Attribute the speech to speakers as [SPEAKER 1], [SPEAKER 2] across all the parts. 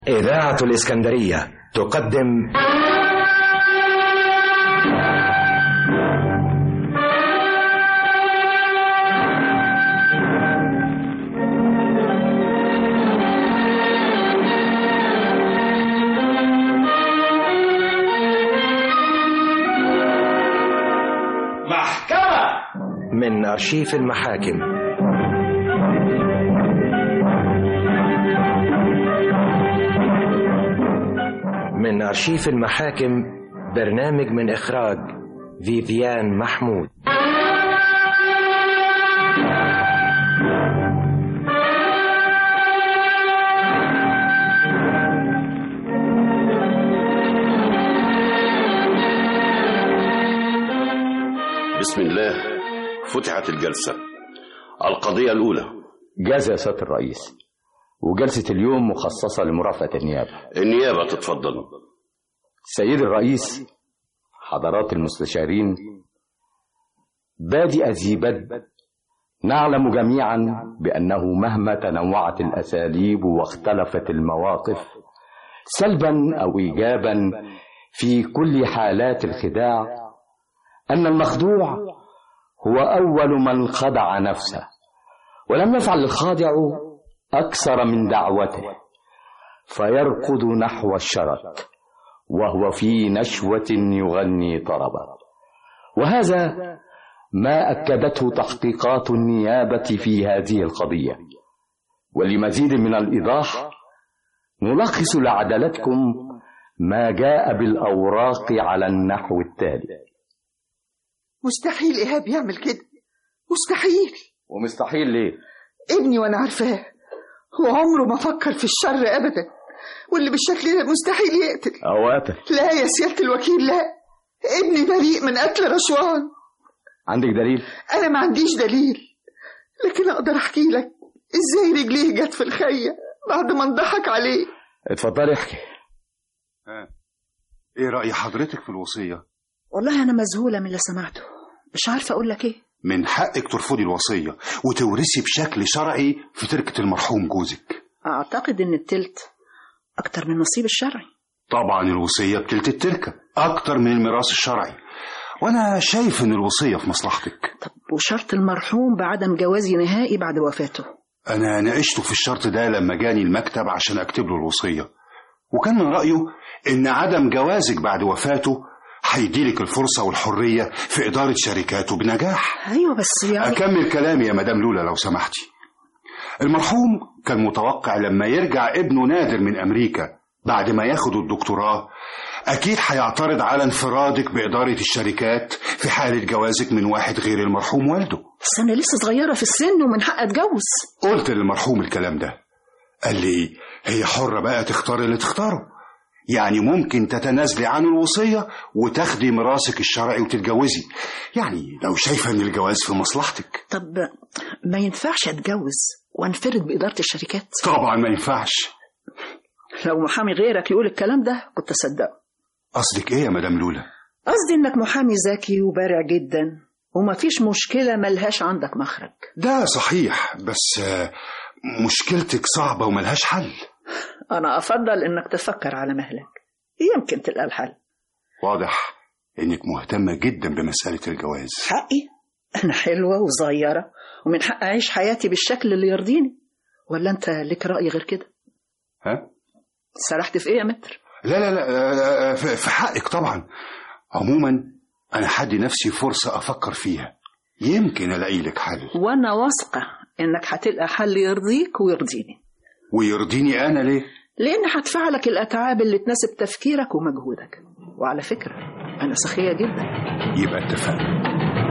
[SPEAKER 1] إذاعة الإسكندرية تقدم
[SPEAKER 2] محكمة
[SPEAKER 1] من أرشيف المحاكم من أرشيف المحاكم برنامج من إخراج فيفيان محمود
[SPEAKER 3] بسم الله فتحت الجلسة القضية الأولى
[SPEAKER 4] جاز يا سيادة الرئيس وجلسة اليوم مخصصة لمرافقة النيابة
[SPEAKER 3] النيابة تتفضل
[SPEAKER 4] سيد الرئيس حضرات المستشارين بادئ ذي بدء نعلم جميعا بأنه مهما تنوعت الأساليب واختلفت المواقف سلبا أو إيجابا في كل حالات الخداع أن المخدوع هو أول من خدع نفسه ولم يفعل الخادع أكثر من دعوته فيركض نحو الشرك وهو في نشوة يغني طربا وهذا ما أكدته تحقيقات النيابة في هذه القضية ولمزيد من الإيضاح نلخص لعدلتكم ما جاء بالأوراق على النحو التالي
[SPEAKER 5] مستحيل إيهاب يعمل كده مستحيل
[SPEAKER 4] ومستحيل ليه؟
[SPEAKER 5] ابني وأنا عارفاه هو عمره ما فكر في الشر أبدا واللي بالشكل ده مستحيل يقتل
[SPEAKER 4] أو قتل
[SPEAKER 5] لا يا سيادة الوكيل لا ابني بريء من قتل رشوان
[SPEAKER 4] عندك دليل؟
[SPEAKER 5] أنا ما عنديش دليل لكن أقدر أحكي لك إزاي رجليه جت في الخية بعد ما انضحك عليه
[SPEAKER 4] اتفضلي احكي
[SPEAKER 2] ايه رأي حضرتك في الوصية
[SPEAKER 6] والله أنا مذهولة من اللي سمعته مش عارفة أقول لك إيه
[SPEAKER 2] من حقك ترفضي الوصية وتورثي بشكل شرعي في تركة المرحوم جوزك
[SPEAKER 6] أعتقد إن التلت أكتر من النصيب الشرعي
[SPEAKER 2] طبعا الوصية بتلت التركة أكتر من الميراث الشرعي وأنا شايف إن الوصية في مصلحتك
[SPEAKER 6] طب وشرط المرحوم بعدم جوازي نهائي بعد وفاته
[SPEAKER 2] أنا ناقشته في الشرط ده لما جاني المكتب عشان أكتب له الوصية وكان من رأيه إن عدم جوازك بعد وفاته هيديلك الفرصة والحرية في إدارة شركاته بنجاح
[SPEAKER 6] أيوة بس يعني
[SPEAKER 2] أكمل كلامي يا مدام لولا لو سمحتي المرحوم كان متوقع لما يرجع ابنه نادر من أمريكا بعد ما ياخد الدكتوراه أكيد هيعترض على انفرادك بإدارة الشركات في حالة جوازك من واحد غير المرحوم والده
[SPEAKER 6] بس أنا لسه صغيرة في السن ومن حق أتجوز
[SPEAKER 2] قلت للمرحوم الكلام ده قال لي هي حرة بقى تختار اللي تختاره يعني ممكن تتنازلي عن الوصية وتاخدي ميراثك الشرعي وتتجوزي يعني لو شايفة ان الجواز في مصلحتك
[SPEAKER 6] طب ما ينفعش أتجوز وأنفرد بإدارة الشركات
[SPEAKER 2] طبعا ما ينفعش
[SPEAKER 6] لو محامي غيرك يقول الكلام ده كنت أصدقه
[SPEAKER 2] قصدك ايه يا مدام لولا
[SPEAKER 6] قصدي إنك محامي ذكي وبارع جدا ومفيش مشكلة ملهاش عندك مخرج
[SPEAKER 2] ده صحيح بس آه، مشكلتك صعبة وملهاش حل
[SPEAKER 6] أنا أفضل إنك تفكر على مهلك يمكن تلقى الحل
[SPEAKER 2] واضح انك مهتمة جدا بمسألة الجواز
[SPEAKER 6] حقي أنا حلوة وصغيرة ومن حق أعيش حياتي بالشكل اللي يرضيني ولا أنت لك رأي غير كده
[SPEAKER 2] ها
[SPEAKER 6] سرحت في إيه يا متر
[SPEAKER 2] لا لا لا آه، في في حقك طبعا عموما انا حدي نفسي فرصة افكر فيها يمكن الاقي لك حل
[SPEAKER 6] وأنا واثقة إنك هتلقى حل يرضيك ويرضيني
[SPEAKER 2] ويرضيني انا ليه
[SPEAKER 6] لأن هدفع لك الأتعاب اللي تناسب تفكيرك ومجهودك وعلى فكرة أنا سخية جدا
[SPEAKER 2] يبقى اتفقنا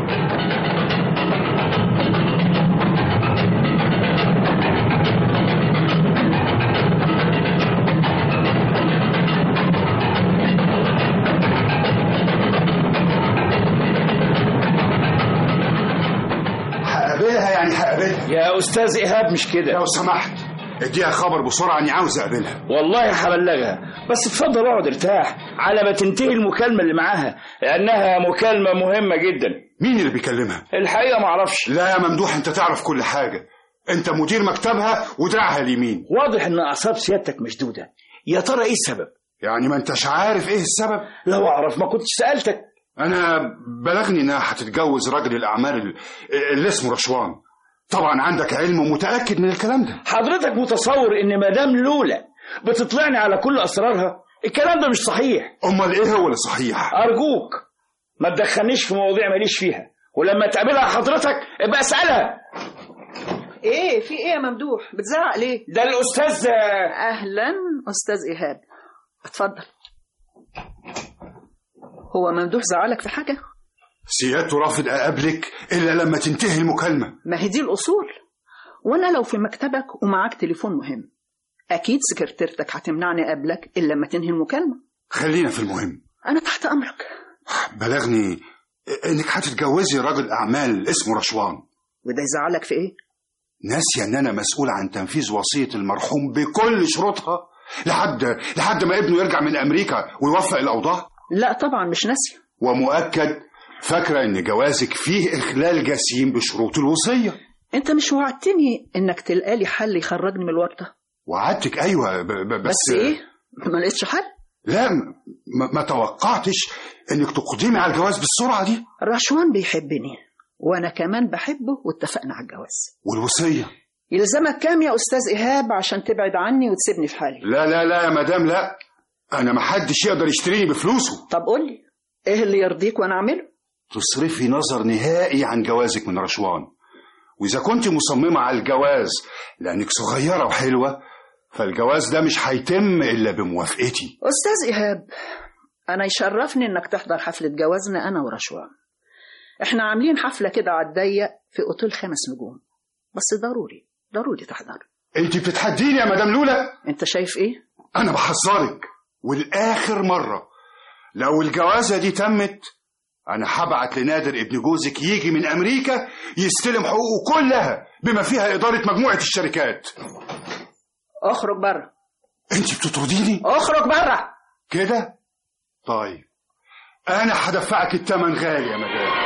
[SPEAKER 2] هقابلها يعني هقابلها
[SPEAKER 7] يا استاذ ايهاب مش كده
[SPEAKER 2] لو سمحت اديها خبر بسرعة اني عاوز اقابلها
[SPEAKER 7] والله هبلغها بس اتفضل اقعد ارتاح على ما تنتهي المكالمه اللي معاها لانها مكالمه مهمه جدا
[SPEAKER 2] مين اللي بيكلمها
[SPEAKER 7] الحقيقه معرفش
[SPEAKER 2] لا يا ممدوح انت تعرف كل حاجة انت مدير مكتبها ودراعها اليمين
[SPEAKER 7] واضح ان اعصاب سيادتك مشدوده يا ترى ايه السبب
[SPEAKER 2] يعني ما انتش عارف ايه السبب
[SPEAKER 7] لو اعرف ما كنتش سالتك
[SPEAKER 2] انا بلغني انها هتتجوز راجل الاعمال ال- اللي اسمه رشوان طبعا عندك علم ومتاكد من الكلام ده
[SPEAKER 7] حضرتك متصور ان مدام لولا بتطلعني على كل اسرارها الكلام ده مش صحيح
[SPEAKER 2] امال ايه هو اللي صحيح
[SPEAKER 7] ارجوك ما تدخلنيش في مواضيع ماليش فيها ولما تقابلها حضرتك ابقى اسالها
[SPEAKER 6] ايه في ايه يا ممدوح بتزعق ليه
[SPEAKER 7] ده الاستاذ
[SPEAKER 6] اهلا استاذ ايهاب اتفضل هو ممدوح زعلك في حاجه
[SPEAKER 2] سيادته رافض اقابلك الا لما تنتهي المكالمه
[SPEAKER 6] ما هي دي الاصول وانا لو في مكتبك ومعاك تليفون مهم اكيد سكرتيرتك هتمنعني اقابلك الا لما تنهي المكالمه
[SPEAKER 2] خلينا في المهم
[SPEAKER 6] انا تحت امرك
[SPEAKER 2] بلغني انك هتتجوزي راجل اعمال اسمه رشوان
[SPEAKER 6] وده يزعلك في ايه
[SPEAKER 2] ناسيه ان انا مسؤول عن تنفيذ وصيه المرحوم بكل شروطها لحد لحد ما ابنه يرجع من امريكا ويوفق الاوضاع
[SPEAKER 6] لا طبعا مش ناسيه
[SPEAKER 2] ومؤكد فاكره ان جوازك فيه اخلال جسيم بشروط الوصيه
[SPEAKER 6] انت مش وعدتني انك تلقالي حل يخرجني من الورطه
[SPEAKER 2] وعدتك ايوه ب ب بس,
[SPEAKER 6] بس ايه ما لقيتش حل
[SPEAKER 2] لا ما, ما توقعتش انك تقدمي على الجواز بالسرعه دي
[SPEAKER 6] رشوان بيحبني وانا كمان بحبه واتفقنا على الجواز
[SPEAKER 2] والوصيه
[SPEAKER 6] يلزمك كام يا استاذ ايهاب عشان تبعد عني وتسيبني في حالي
[SPEAKER 2] لا لا لا يا مدام لا انا ما حدش يقدر يشتريني بفلوسه
[SPEAKER 6] طب قول لي ايه اللي يرضيك وانا اعمله
[SPEAKER 2] تصرفي نظر نهائي عن جوازك من رشوان واذا كنت مصممه على الجواز لانك صغيره وحلوه فالجواز ده مش هيتم الا بموافقتي
[SPEAKER 6] استاذ ايهاب انا يشرفني انك تحضر حفله جوازنا انا ورشوان احنا عاملين حفله كده على الضيق في اوتيل خمس نجوم بس ضروري ضروري تحضر
[SPEAKER 2] انت بتتحديني يا مدام لولا
[SPEAKER 6] انت شايف ايه
[SPEAKER 2] انا بحذرك والاخر مره لو الجوازه دي تمت انا هبعت لنادر ابن جوزك يجي من امريكا يستلم حقوقه كلها بما فيها اداره مجموعه الشركات
[SPEAKER 6] اخرج بره
[SPEAKER 2] انت بتطرديني
[SPEAKER 6] اخرج بره
[SPEAKER 2] كده طيب انا هدفعك التمن غالي يا مدام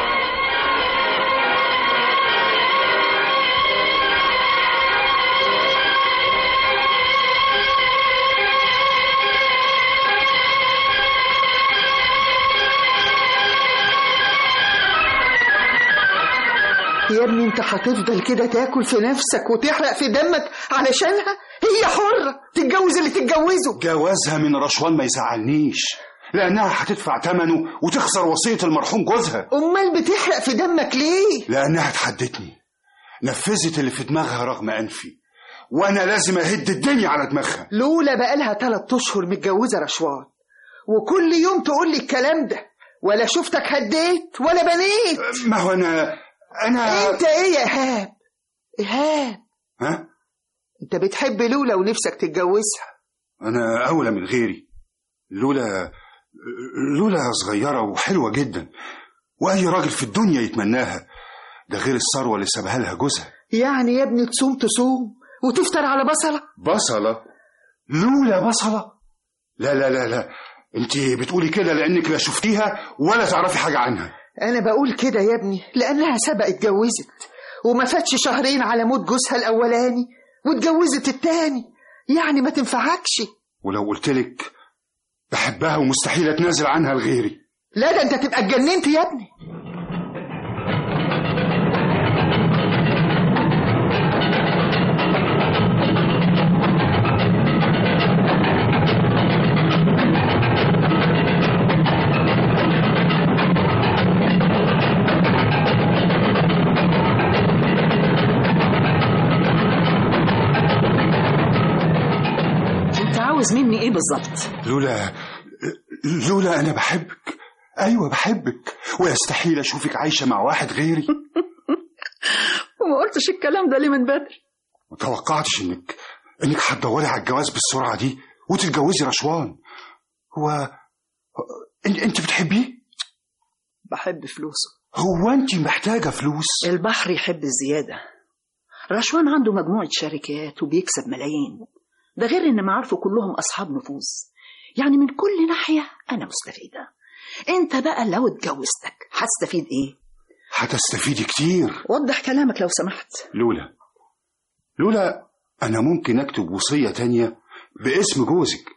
[SPEAKER 5] يا ابني انت هتفضل كده تاكل في نفسك وتحرق في دمك علشانها هي حرة تتجوز اللي تتجوزه
[SPEAKER 2] جوازها من رشوان ما يزعلنيش لانها هتدفع ثمنه وتخسر وصيه المرحوم جوزها
[SPEAKER 5] امال بتحرق في دمك ليه
[SPEAKER 2] لانها تحدتني نفذت اللي في دماغها رغم انفي وانا لازم اهد الدنيا على دماغها
[SPEAKER 5] لولا بقالها تلات اشهر متجوزة رشوان وكل يوم تقول لي الكلام ده ولا شفتك هديت ولا بنيت
[SPEAKER 2] ما هو انا انا
[SPEAKER 5] انت ايه يا ايهاب ايهاب
[SPEAKER 2] ها
[SPEAKER 5] انت بتحب لولا ونفسك تتجوزها
[SPEAKER 2] انا اولى من غيري لولا لولا صغيره وحلوه جدا واي راجل في الدنيا يتمناها ده غير الثروه اللي سابها لها جوزها
[SPEAKER 5] يعني يا ابني تصوم تصوم وتفطر على بصلة
[SPEAKER 2] بصله لولا بصله لا لا لا لا انت بتقولي كده لانك لا شفتيها ولا تعرفي حاجه عنها
[SPEAKER 5] انا بقول كده يا ابني لانها سبق اتجوزت وما فاتش شهرين على موت جوزها الاولاني واتجوزت التاني يعني ما تنفعكش
[SPEAKER 2] ولو قلت لك بحبها ومستحيل اتنازل عنها لغيري
[SPEAKER 5] لا ده انت تبقى اتجننت يا ابني
[SPEAKER 6] انت عاوز مني ايه بالظبط
[SPEAKER 2] لولا لولا انا بحبك ايوه بحبك ويستحيل اشوفك عايشه مع واحد غيري
[SPEAKER 6] وما قلتش الكلام ده ليه من بدري
[SPEAKER 2] متوقعتش انك انك هتدوري على الجواز بالسرعه دي وتتجوزي رشوان هو انت, انت بتحبيه
[SPEAKER 6] بحب فلوسه
[SPEAKER 2] هو انت محتاجه فلوس
[SPEAKER 6] البحر يحب الزيادة رشوان عنده مجموعة شركات وبيكسب ملايين ده غير ان معارفه كلهم اصحاب نفوذ يعني من كل ناحية انا مستفيدة انت بقى لو اتجوزتك هتستفيد ايه
[SPEAKER 2] هتستفيدي كتير
[SPEAKER 6] وضح كلامك لو سمحت
[SPEAKER 2] لولا لولا انا ممكن اكتب وصيه تانية باسم جوزك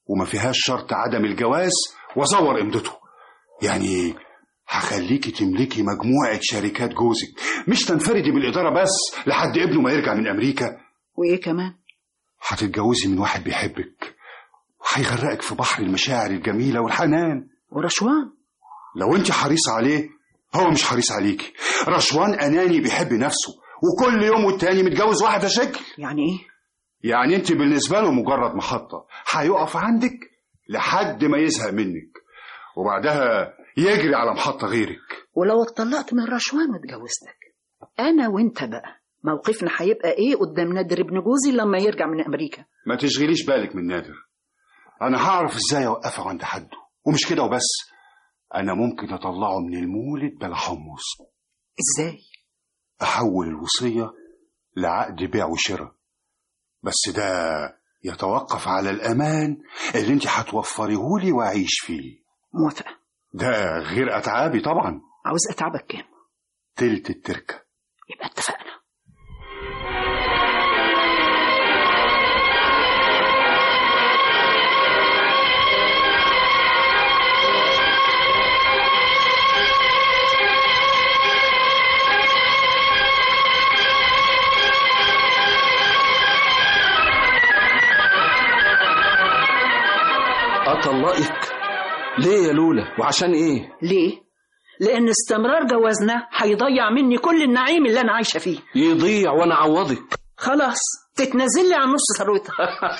[SPEAKER 2] وما فيهاش شرط عدم الجواز وازور امضته يعني هخليكي تملكي مجموعة شركات جوزك مش تنفردي بالإدارة بس لحد ابنه ما يرجع من أمريكا
[SPEAKER 6] وايه كمان
[SPEAKER 2] هتتجوزي من واحد بيحبك وهيغرقك في بحر المشاعر الجميلة والحنان
[SPEAKER 6] ورشوان
[SPEAKER 2] لو انت حريصة عليه هو مش حريص عليكي رشوان أناني بيحب نفسه وكل يوم والتاني متجوز واحدة شكل
[SPEAKER 6] يعني ايه
[SPEAKER 2] يعني انت بالنسبة له مجرد محطة هيقف عندك لحد ما يزهق منك وبعدها يجري على محطة غيرك
[SPEAKER 6] ولو اتطلقت من رشوان واتجوزتك انا وانت بقى موقفنا هيبقى ايه قدام نادر ابن جوزي لما يرجع من امريكا
[SPEAKER 2] ما تشغليش بالك من نادر انا هعرف ازاي اوقفه عند حده ومش كده وبس انا ممكن اطلعه من المولد بلا حمص
[SPEAKER 6] ازاي
[SPEAKER 2] احول الوصية لعقد بيع وشراء بس ده يتوقف على الامان اللي انت هتوفريهولي واعيش فيه
[SPEAKER 6] موافقه
[SPEAKER 2] ده غير اتعابي طبعا
[SPEAKER 6] عاوز اتعبك كام
[SPEAKER 2] تلت التركه
[SPEAKER 6] يبقى اتفقنا
[SPEAKER 8] أطلقك ليه يا لولا وعشان إيه
[SPEAKER 6] ليه لان استمرار جوازنا هيضيع مني كل النعيم اللي انا عايشه فيه
[SPEAKER 8] يضيع وأنا أعوضك
[SPEAKER 6] خلاص تتنازل لي عن نص ثروتها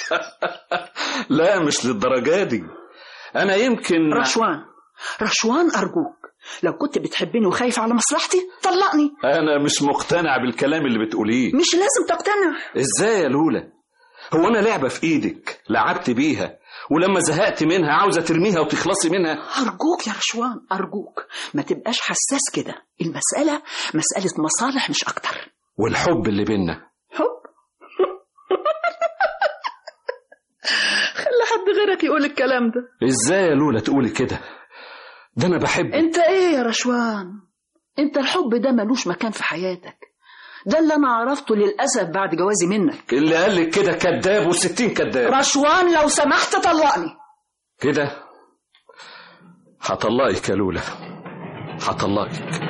[SPEAKER 8] لا مش للدرجة دي أنا يمكن
[SPEAKER 6] رشوان رشوان ارجوك لو كنت بتحبني وخايف على مصلحتي طلقني
[SPEAKER 8] أنا مش مقتنع بالكلام اللي بتقوليه
[SPEAKER 6] مش لازم تقتنع
[SPEAKER 8] إزاي يا لولا هو أنا لعبة في إيدك لعبت بيها ولما زهقت منها عاوزة ترميها وتخلصي منها
[SPEAKER 6] أرجوك يا رشوان أرجوك ما تبقاش حساس كده المسألة مسألة مصالح مش أكتر
[SPEAKER 8] والحب اللي بينا
[SPEAKER 6] حب خلي حد غيرك يقول الكلام ده
[SPEAKER 8] إزاي يا لولا تقولي كده ده أنا بحبك
[SPEAKER 6] انت ايه يا رشوان انت الحب ده ملوش مكان في حياتك ده اللي انا عرفته للاسف بعد جوازي منك
[SPEAKER 8] اللي قال لك كده كذاب وستين كذاب
[SPEAKER 6] رشوان لو سمحت طلقني
[SPEAKER 8] كده هطلقك يا لولا هطلقك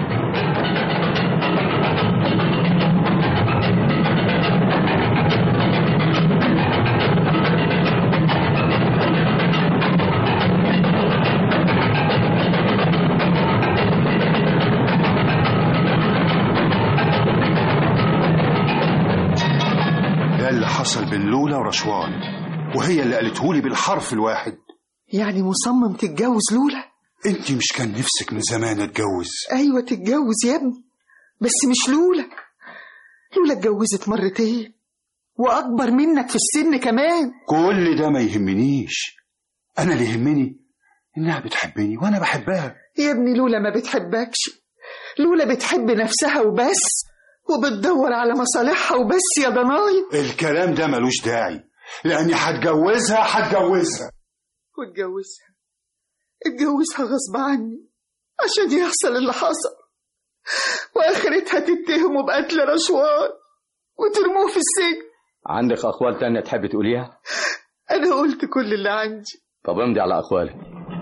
[SPEAKER 2] ده اللي حصل بين لولا ورشوان وهي اللي قالتهولي بالحرف الواحد
[SPEAKER 5] يعني مصمم تتجوز لولا
[SPEAKER 2] انت مش كان نفسك من زمان اتجوز
[SPEAKER 5] ايوه تتجوز يا ابني بس مش لولا لولا اتجوزت مرتين واكبر منك في السن كمان
[SPEAKER 2] كل ده ما يهمنيش انا اللي يهمني انها بتحبني وانا بحبها
[SPEAKER 5] يا ابني لولا ما بتحبكش لولا بتحب نفسها وبس وبتدور على مصالحها وبس يا ضنايا
[SPEAKER 2] الكلام ده ملوش داعي لاني هتجوزها هتجوزها
[SPEAKER 5] واتجوزها اتجوزها غصب عني عشان يحصل اللي حصل واخرتها تتهمه بقتل رشوان وترموه في السجن
[SPEAKER 4] عندك أقوال تانية تحب تقوليها؟
[SPEAKER 5] انا قلت كل اللي عندي
[SPEAKER 4] طب امضي على أقوالك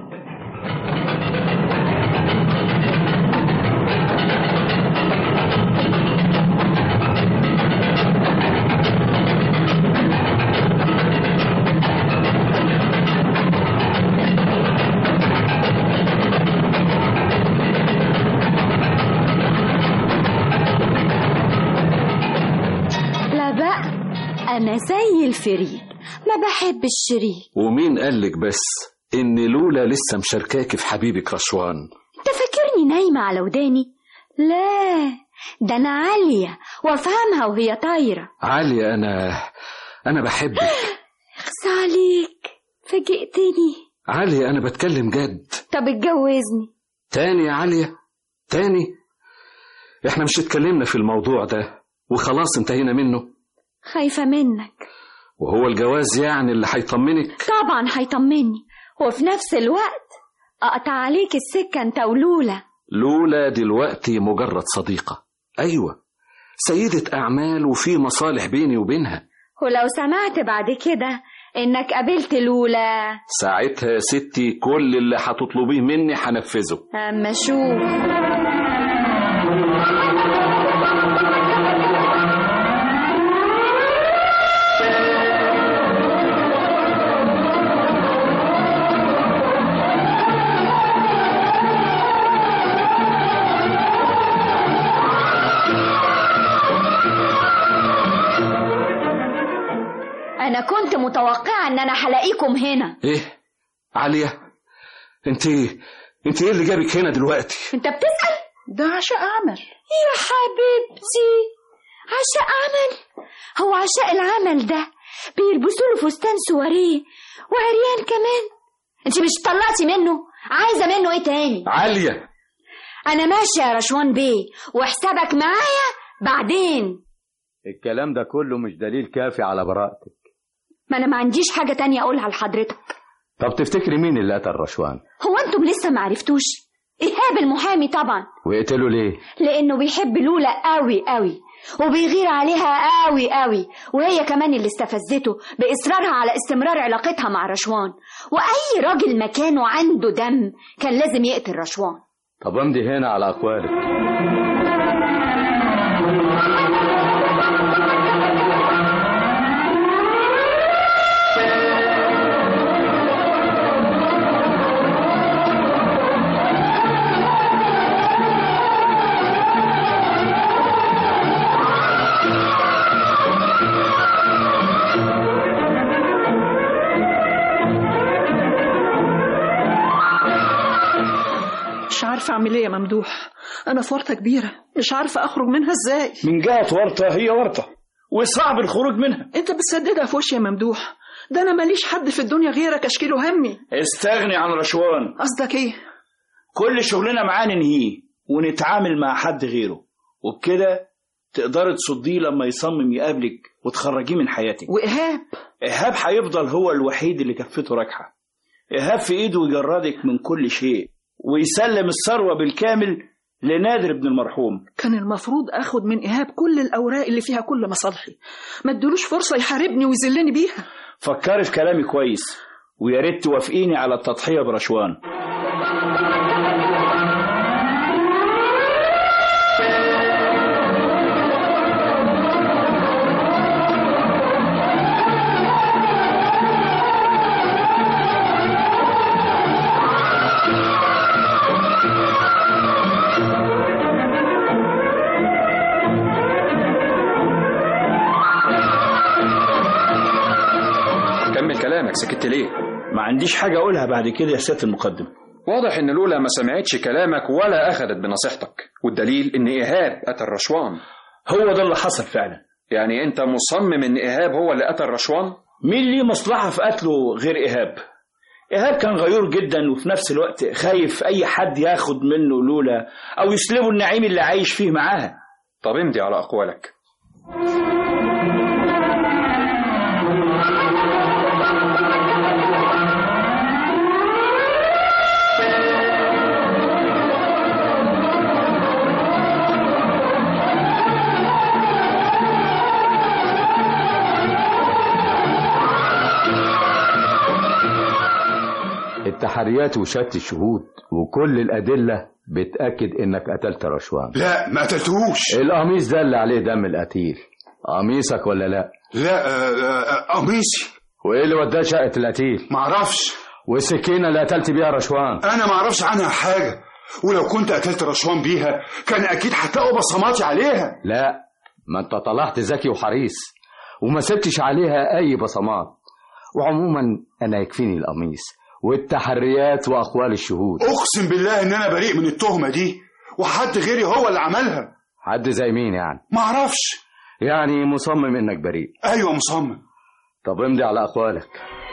[SPEAKER 9] لا بقى أنا زي الفريق ما بحب الشريك
[SPEAKER 8] ومين قالك بس إن لولا لسه مشاركاكي في حبيبك رشوان
[SPEAKER 9] أنت فاكرني نايمة على وداني لا ده أنا عالية وأفهمها وهي طايرة
[SPEAKER 8] علي أنا أنا بحبك
[SPEAKER 9] اخس عليك فاجئتني
[SPEAKER 8] علي أنا بتكلم جد
[SPEAKER 9] طب اتجوزني
[SPEAKER 8] تاني يا عليا تاني احنا مش اتكلمنا في الموضوع ده وخلاص انتهينا منه
[SPEAKER 9] خايفة منك
[SPEAKER 8] وهو الجواز يعني اللي هيطمنك
[SPEAKER 9] طبعا هيطمني وفي نفس الوقت أقطع عليك السكة أنت ولولا
[SPEAKER 8] لولا دلوقتي مجرد صديقة أيوة سيدة أعمال وفي مصالح بيني وبينها
[SPEAKER 9] ولو سمعت بعد كده انك قابلت لولا
[SPEAKER 8] ساعتها يا ستي كل اللي هتطلبيه مني هنفذه
[SPEAKER 9] اما شوف انا كنت متوقعه ان انا هلاقيكم هنا
[SPEAKER 8] ايه عليا انت انت ايه اللي جابك هنا دلوقتي
[SPEAKER 9] انت بتسال
[SPEAKER 6] ده عشاء عمل
[SPEAKER 9] يا حبيبتي عشاء عمل هو عشاء العمل ده بيلبسوا له فستان سواريه وعريان كمان انت مش طلعتي منه عايزه منه ايه تاني
[SPEAKER 8] عليا
[SPEAKER 9] انا ماشيه يا رشوان بيه وحسابك معايا بعدين
[SPEAKER 4] الكلام ده كله مش دليل كافي على براءتك
[SPEAKER 9] ما انا ما عنديش حاجه تانية اقولها لحضرتك
[SPEAKER 4] طب تفتكري مين اللي قتل رشوان
[SPEAKER 9] هو انتم لسه ما عرفتوش ايهاب المحامي طبعا
[SPEAKER 4] ويقتله ليه
[SPEAKER 9] لانه بيحب لولا قوي قوي وبيغير عليها قوي قوي وهي كمان اللي استفزته باصرارها على استمرار علاقتها مع رشوان واي راجل مكانه عنده دم كان لازم يقتل رشوان
[SPEAKER 4] طب امضي هنا على اقوالك
[SPEAKER 6] مش عارفة أعمل إيه يا ممدوح أنا في ورطة كبيرة مش عارفة أخرج منها إزاي
[SPEAKER 7] من جهة ورطة هي ورطة وصعب الخروج منها
[SPEAKER 6] أنت بتسددها في وشي يا ممدوح ده أنا ماليش حد في الدنيا غيرك أشكيله همي
[SPEAKER 7] استغني عن رشوان
[SPEAKER 6] قصدك إيه؟
[SPEAKER 7] كل شغلنا معاه ننهيه ونتعامل مع حد غيره وبكده تقدري تصديه لما يصمم يقابلك وتخرجيه من حياتك
[SPEAKER 6] وإيهاب
[SPEAKER 7] إيهاب هيفضل هو الوحيد اللي كفته راجحة إيهاب في إيده يجردك من كل شيء ويسلم الثروة بالكامل لنادر ابن المرحوم
[SPEAKER 6] كان المفروض أخد من إيهاب كل الأوراق اللي فيها كل مصالحي ما ادلوش فرصة يحاربني ويذلني بيها
[SPEAKER 7] فكري في كلامي كويس ويا ريت توافقيني على التضحية برشوان
[SPEAKER 10] كمل كلامك سكت ليه
[SPEAKER 7] ما عنديش حاجة أقولها بعد كده يا سيادة المقدم
[SPEAKER 10] واضح ان لولا ما سمعتش كلامك ولا اخذت بنصيحتك والدليل ان ايهاب قتل رشوان
[SPEAKER 7] هو ده اللي حصل فعلا
[SPEAKER 10] يعني انت مصمم ان ايهاب هو اللي قتل رشوان
[SPEAKER 7] مين ليه مصلحة في قتله غير إيهاب إيهاب كان غيور جدا وفي نفس الوقت خايف أي حد ياخد منه لولا أو يسلبه النعيم اللي عايش فيه معاها
[SPEAKER 10] طب امضي على اقوالك
[SPEAKER 4] التحريات وشهادة الشهود وكل الأدلة بتأكد إنك قتلت رشوان
[SPEAKER 2] لا ما قتلتهوش
[SPEAKER 4] القميص ده اللي عليه دم القتيل قميصك ولا لا
[SPEAKER 2] لا آه، آه، قميصي
[SPEAKER 4] وإيه اللي وداه شقة القتيل
[SPEAKER 2] معرفش
[SPEAKER 4] والسكينة اللي قتلت بيها رشوان
[SPEAKER 2] انا معرفش عنها حاجه ولو كنت قتلت رشوان بيها كان اكيد هتلاقوا بصماتي عليها
[SPEAKER 4] لا ما انت طلعت ذكي وحريص وما سبتش عليها أي بصمات وعموما أنا يكفيني القميص والتحريات وأقوال الشهود
[SPEAKER 2] اقسم بالله ان انا بريء من التهمه دي وحد غيري هو اللي عملها
[SPEAKER 4] حد زي مين يعني
[SPEAKER 2] معرفش
[SPEAKER 4] يعني مصمم إنك بريء
[SPEAKER 2] ايوه مصمم
[SPEAKER 4] طب امضي على أقوالك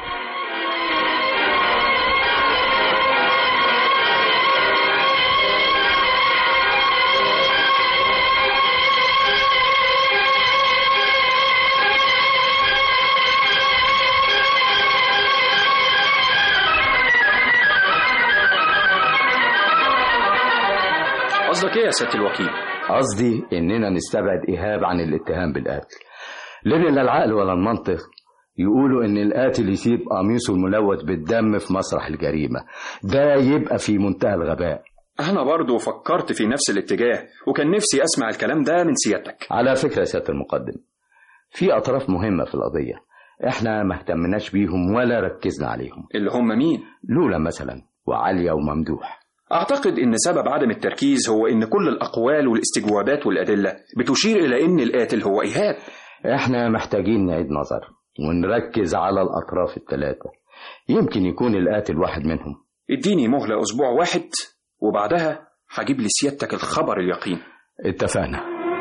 [SPEAKER 10] قصدك ايه يا سياده الوكيل
[SPEAKER 4] قصدي إننا نستبعد إيهاب عن الاتهام بالقتل لأن لا العقل ولا المنطق يقولوا ان القاتل يسيب قميصه الملوث بالدم في مسرح الجريمة ده يبقى في منتهى الغباء
[SPEAKER 10] أنا برضو فكرت في نفس الاتجاه وكان نفسي أسمع الكلام ده من سيادتك
[SPEAKER 4] على فكرة يا سيادة المقدم في أطراف مهمة في القضية احنا ما اهتمناش بيهم ولا ركزنا عليهم
[SPEAKER 10] اللي هم مين؟
[SPEAKER 4] لولا مثلا وعالية وممدوح
[SPEAKER 10] أعتقد إن سبب عدم التركيز هو إن كل الأقوال والاستجوابات والأدلة بتشير إلى إن القاتل هو إيهاب
[SPEAKER 4] احنا محتاجين نعيد نظر ونركز على الأطراف الثلاثة يمكن يكون القاتل واحد منهم
[SPEAKER 10] اديني مهلة أسبوع واحد وبعدها هجيب لسيادتك الخبر اليقين
[SPEAKER 4] اتفقنا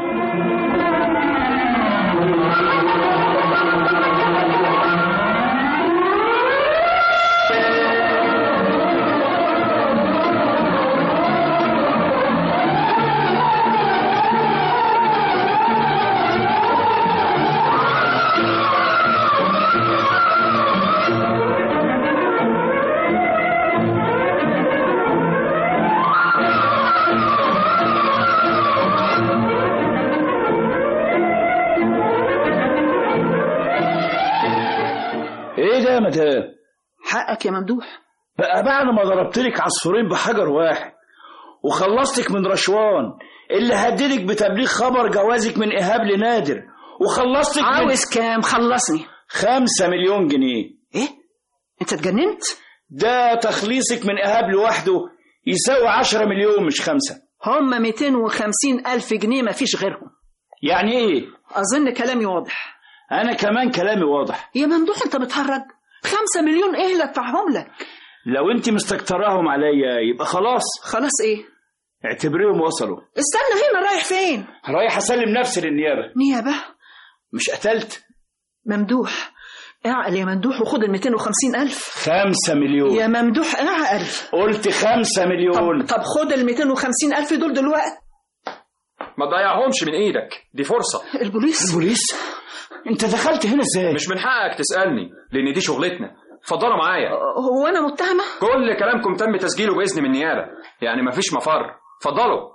[SPEAKER 7] ايه ده يا مدام
[SPEAKER 6] حقك يا ممدوح
[SPEAKER 7] بقى بعد ما ضربت لك عصفورين بحجر واحد وخلصتك من رشوان اللي هددك بتبليغ خبر جوازك من ايهاب لنادر وخلصتك من
[SPEAKER 6] عاوز كام خلصني
[SPEAKER 7] خمسة مليون جنيه
[SPEAKER 6] ايه انت اتجننت
[SPEAKER 7] ده تخليصك من ايهاب لوحده يساوي عشرة مليون مش خمسة
[SPEAKER 6] هم 250 ألف جنيه مفيش غيرهم
[SPEAKER 7] يعني ايه
[SPEAKER 6] أظن كلامي واضح
[SPEAKER 7] انا كمان كلامي واضح
[SPEAKER 6] يا ممدوح انت بتهرج خمسة مليون ايه اللي ادفعهم لك
[SPEAKER 7] لو انت مستكتراهم عليا يبقى خلاص
[SPEAKER 6] خلاص ايه
[SPEAKER 7] اعتبريهم وصلوا
[SPEAKER 6] استنى هنا رايح فين
[SPEAKER 7] رايح اسلم نفسي للنيابة
[SPEAKER 6] نيابة
[SPEAKER 7] مش قتلت
[SPEAKER 6] ممدوح اعقل يا ممدوح وخد ال 250 ألف
[SPEAKER 7] خمسة مليون
[SPEAKER 6] يا ممدوح اعقل
[SPEAKER 7] قلت خمسة مليون
[SPEAKER 6] طب, طب خد ال 250 ألف دول دلوقتي
[SPEAKER 10] ما تضيعهمش من إيدك دي فرصة
[SPEAKER 6] البوليس
[SPEAKER 7] البوليس انت دخلت هنا ازاي
[SPEAKER 10] مش من حقك تسألني لأن دي شغلتنا اتفضلوا معايا
[SPEAKER 6] هو أنا متهمة
[SPEAKER 10] كل كلامكم تم تسجيله بإذن من النيابة يعني مفيش مفر اتفضلوا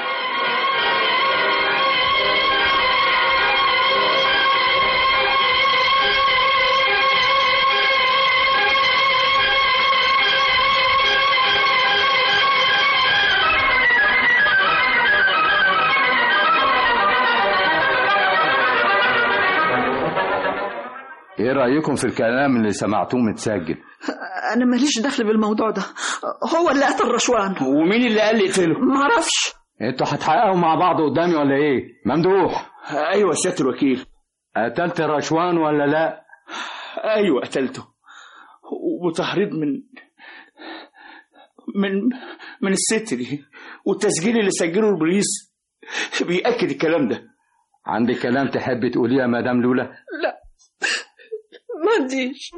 [SPEAKER 4] ايه رأيكم في الكلام اللي سمعتوه متسجل
[SPEAKER 6] أنا ماليش دخل بالموضوع ده هو اللي قتل رشوان
[SPEAKER 7] ومين اللي قال لي اقتله
[SPEAKER 6] معرفش
[SPEAKER 4] انتوا هتحققوا مع بعض قدامي ولا ايه ممدوح
[SPEAKER 7] ايوه سياده الوكيل
[SPEAKER 4] قتلت رشوان ولا لا
[SPEAKER 7] ايوه قتلته وتحريض من من من الست دي والتسجيل اللي سجله البوليس بيأكد الكلام ده
[SPEAKER 4] عندك كلام تحب تقوليه يا مدام لولا
[SPEAKER 6] لا ما عنديش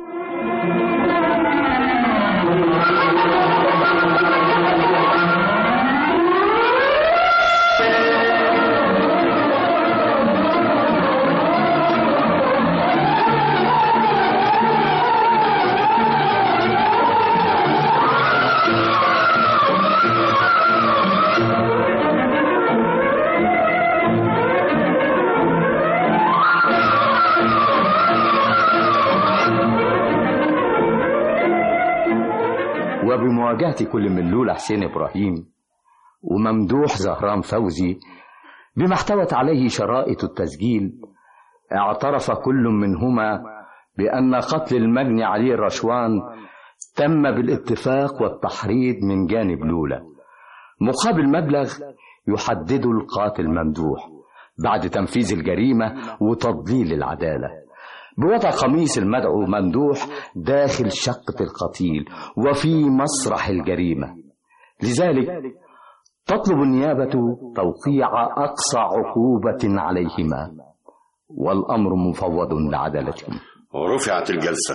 [SPEAKER 4] وبمواجهة كل من لولا حسين إبراهيم وممدوح زهران فوزي بما احتوت عليه شرائط التسجيل اعترف كل منهما بأن قتل المجني عليه رشوان تم بالاتفاق والتحريض من جانب لولا مقابل مبلغ يحدده القاتل ممدوح بعد تنفيذ الجريمة وتضليل العدالة بوضع قميص المدعو ممدوح داخل شقة القتيل وفي مسرح الجريمة لذلك تطلب النيابة توقيع أقصى عقوبة عليهما والأمر مفوض لعدالتهم
[SPEAKER 3] ورفعت الجلسة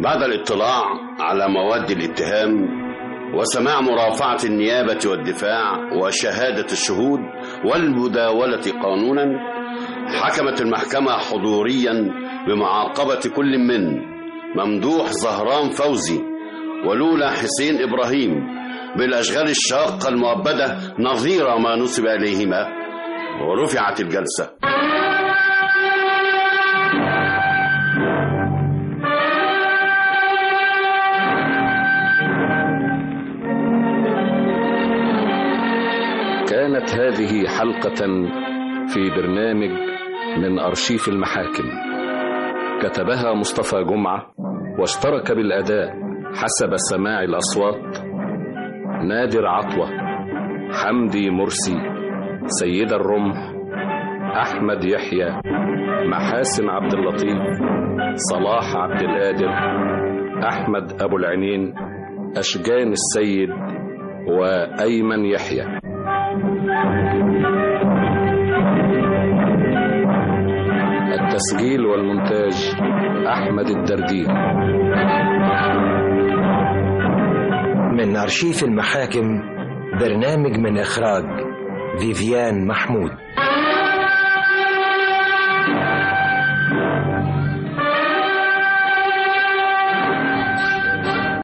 [SPEAKER 3] بعد الاطلاع على مواد الاتهام وسماع مرافعة النيابة والدفاع وشهادة الشهود والمداولة قانونا حكمت المحكمة حضوريا بمعاقبة كل من ممدوح زهران فوزي ولولا حسين إبراهيم بالأشغال الشاقة المؤبدة نظير ما نسب إليهما ورفعت الجلسة
[SPEAKER 8] كانت هذه حلقة في برنامج من أرشيف المحاكم كتبها مصطفى جمعة واشترك بالأداء حسب سماع الأصوات نادر عطوة حمدي مرسي سيد الرمح أحمد يحيى محاسن عبد اللطيف صلاح عبد القادر أحمد أبو العينين أشجان السيد وأيمن يحيى التسجيل والمونتاج أحمد الدردير
[SPEAKER 1] من أرشيف المحاكم برنامج من إخراج فيفيان محمود